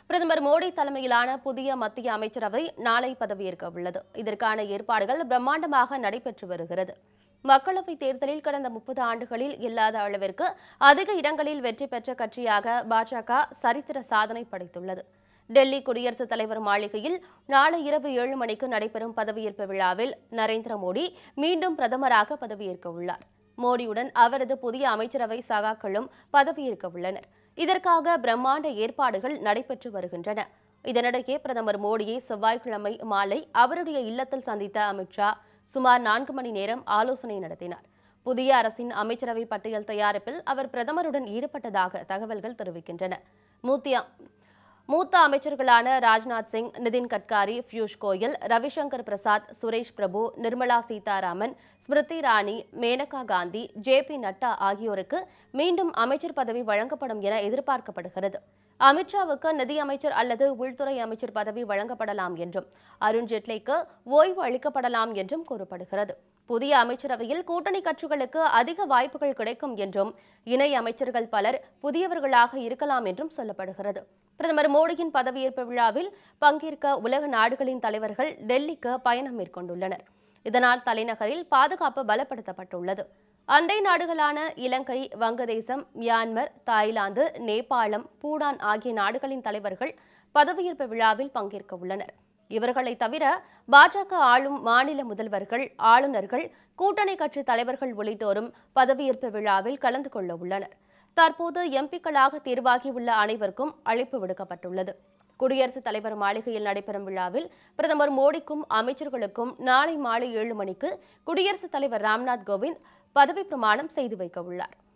பிரதமர் மோடி தலைமையிலான புதிய மத்திய அமைச்சரவை நாளை பதவியேற்க உள்ளது இதற்கான ஏற்பாடுகள் பிரம்மாண்டமாக நடைபெற்று வருகிறது மக்களவைத் தேர்தலில் கடந்த முப்பது ஆண்டுகளில் இல்லாத அளவிற்கு அதிக இடங்களில் வெற்றி பெற்ற கட்சியாக பாஜக சரித்திர சாதனை படைத்துள்ளது டெல்லி குடியரசுத் தலைவர் மாளிகையில் நாளை இரவு ஏழு மணிக்கு நடைபெறும் பதவியேற்பு விழாவில் நரேந்திர மோடி மீண்டும் பிரதமராக பதவியேற்க உள்ளார் மோடியுடன் அவரது புதிய அமைச்சரவை சகாக்களும் பதவியேற்க உள்ளனர் இதற்காக பிரம்மாண்ட ஏற்பாடுகள் நடைபெற்று வருகின்றன இதனிடையே பிரதமர் மோடியை செவ்வாய்க்கிழமை மாலை அவருடைய இல்லத்தில் சந்தித்த அமித்ஷா சுமார் நான்கு மணி நேரம் ஆலோசனை நடத்தினார் புதிய அரசின் அமைச்சரவை பட்டியல் தயாரிப்பில் அவர் பிரதமருடன் ஈடுபட்டதாக தகவல்கள் தெரிவிக்கின்றன மூத்தியா மூத்த அமைச்சர்களான ராஜ்நாத் சிங் நிதின் கட்காரி பியூஷ் கோயல் ரவிசங்கர் பிரசாத் சுரேஷ் பிரபு நிர்மலா சீதாராமன் ஸ்மிருதி இரானி மேனகா காந்தி ஜே பி நட்டா ஆகியோருக்கு மீண்டும் அமைச்சர் பதவி வழங்கப்படும் என எதிர்பார்க்கப்படுகிறது அமித்ஷாவுக்கு நிதி அமைச்சர் அல்லது உள்துறை அமைச்சர் பதவி வழங்கப்படலாம் என்றும் அருண் ஜேட்லிக்கு ஓய்வு அளிக்கப்படலாம் என்றும் கூறப்படுகிறது புதிய அமைச்சரவையில் கூட்டணி கட்சிகளுக்கு அதிக வாய்ப்புகள் கிடைக்கும் என்றும் இணை அமைச்சர்கள் பலர் புதியவர்களாக இருக்கலாம் என்றும் சொல்லப்படுகிறது பிரதமர் மோடியின் பதவியேற்பு விழாவில் பங்கேற்க உலக நாடுகளின் தலைவர்கள் டெல்லிக்கு பயணம் மேற்கொண்டுள்ளனர் இதனால் தலைநகரில் பாதுகாப்பு பலப்படுத்தப்பட்டுள்ளது அண்டை நாடுகளான இலங்கை வங்கதேசம் மியான்மர் தாய்லாந்து நேபாளம் பூடான் ஆகிய நாடுகளின் தலைவர்கள் பதவியேற்பு விழாவில் பங்கேற்க உள்ளனர் இவர்களை தவிர பாஜக ஆளும் மாநில முதல்வர்கள் ஆளுநர்கள் கூட்டணி கட்சி தலைவர்கள் உள்ளிட்டோரும் பதவியேற்பு விழாவில் கலந்து கொள்ள உள்ளனர் தற்போது எம்பிக்களாக தேர்வாகியுள்ள அனைவருக்கும் அழைப்பு விடுக்கப்பட்டுள்ளது குடியரசுத் தலைவர் மாளிகையில் நடைபெறும் விழாவில் பிரதமர் மோடிக்கும் அமைச்சர்களுக்கும் நாளை மாலை ஏழு மணிக்கு குடியரசுத் தலைவர் ராம்நாத் கோவிந்த் பதவி பிரமாணம் செய்து வைக்க உள்ளார்